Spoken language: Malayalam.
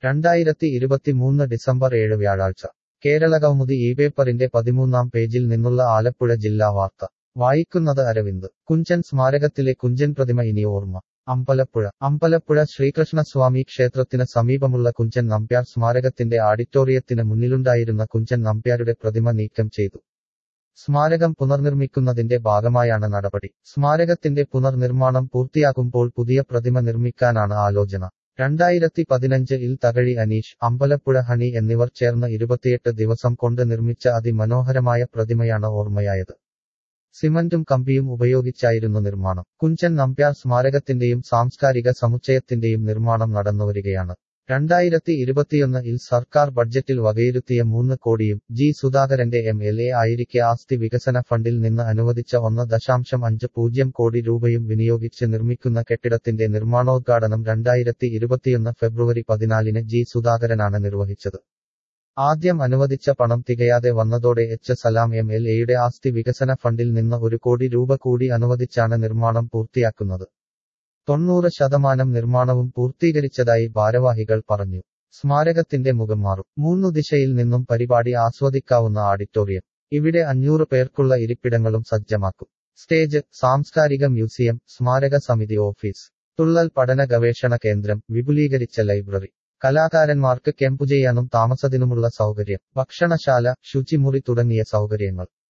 രണ്ടായിരത്തി ഇരുപത്തിമൂന്ന് ഡിസംബർ ഏഴ് വ്യാഴാഴ്ച കേരളകൗമുദി ഈ പേപ്പറിന്റെ പതിമൂന്നാം പേജിൽ നിന്നുള്ള ആലപ്പുഴ ജില്ലാ വാർത്ത വായിക്കുന്നത് അരവിന്ദ് കുഞ്ചൻ സ്മാരകത്തിലെ കുഞ്ചൻ പ്രതിമ ഇനി ഓർമ്മ അമ്പലപ്പുഴ അമ്പലപ്പുഴ ശ്രീകൃഷ്ണസ്വാമി ക്ഷേത്രത്തിന് സമീപമുള്ള കുഞ്ചൻ നമ്പ്യാർ സ്മാരകത്തിന്റെ ആഡിറ്റോറിയത്തിന് മുന്നിലുണ്ടായിരുന്ന കുഞ്ചൻ നമ്പ്യാരുടെ പ്രതിമ നീക്കം ചെയ്തു സ്മാരകം പുനർനിർമ്മിക്കുന്നതിന്റെ ഭാഗമായാണ് നടപടി സ്മാരകത്തിന്റെ പുനർനിർമ്മാണം പൂർത്തിയാകുമ്പോൾ പുതിയ പ്രതിമ നിർമ്മിക്കാനാണ് ആലോചന രണ്ടായിരത്തി പതിനഞ്ച് ഇൽ തകഴി അനീഷ് അമ്പലപ്പുഴ ഹണി എന്നിവർ ചേർന്ന് ഇരുപത്തിയെട്ട് ദിവസം കൊണ്ട് നിർമ്മിച്ച അതിമനോഹരമായ പ്രതിമയാണ് ഓർമ്മയായത് സിമന്റും കമ്പിയും ഉപയോഗിച്ചായിരുന്നു നിർമ്മാണം കുഞ്ചൻ നമ്പ്യാർ സ്മാരകത്തിന്റെയും സാംസ്കാരിക സമുച്ചയത്തിന്റെയും നിർമ്മാണം നടന്നുവരികയാണ് രണ്ടായിരത്തി ഇരുപത്തിയൊന്ന് ഇൽ സർക്കാർ ബഡ്ജറ്റിൽ വകയിരുത്തിയ മൂന്ന് കോടിയും ജി സുധാകരന്റെ എം എൽ എ ആയിരിക്കെ ആസ്തി വികസന ഫണ്ടിൽ നിന്ന് അനുവദിച്ച ഒന്ന് ദശാംശം അഞ്ച് പൂജ്യം കോടി രൂപയും വിനിയോഗിച്ച് നിർമ്മിക്കുന്ന കെട്ടിടത്തിന്റെ നിർമ്മാണോദ്ഘാടനം രണ്ടായിരത്തി ഇരുപത്തിയൊന്ന് ഫെബ്രുവരി പതിനാലിന് ജി സുധാകരനാണ് നിർവഹിച്ചത് ആദ്യം അനുവദിച്ച പണം തികയാതെ വന്നതോടെ എച്ച് സലാം എം എൽ എയുടെ ആസ്തി വികസന ഫണ്ടിൽ നിന്ന് ഒരു കോടി രൂപ കൂടി അനുവദിച്ചാണ് നിർമ്മാണം പൂർത്തിയാക്കുന്നത് തൊണ്ണൂറ് ശതമാനം നിർമ്മാണവും പൂർത്തീകരിച്ചതായി ഭാരവാഹികൾ പറഞ്ഞു സ്മാരകത്തിന്റെ മുഖം മാറും മൂന്നു ദിശയിൽ നിന്നും പരിപാടി ആസ്വദിക്കാവുന്ന ഓഡിറ്റോറിയം ഇവിടെ അഞ്ഞൂറ് പേർക്കുള്ള ഇരിപ്പിടങ്ങളും സജ്ജമാക്കും സ്റ്റേജ് സാംസ്കാരിക മ്യൂസിയം സ്മാരക സമിതി ഓഫീസ് തുള്ളൽ പഠന ഗവേഷണ കേന്ദ്രം വിപുലീകരിച്ച ലൈബ്രറി കലാകാരന്മാർക്ക് ക്യാമ്പു ചെയ്യാനും താമസത്തിനുമുള്ള സൗകര്യം ഭക്ഷണശാല ശുചിമുറി തുടങ്ങിയ സൗകര്യങ്ങൾ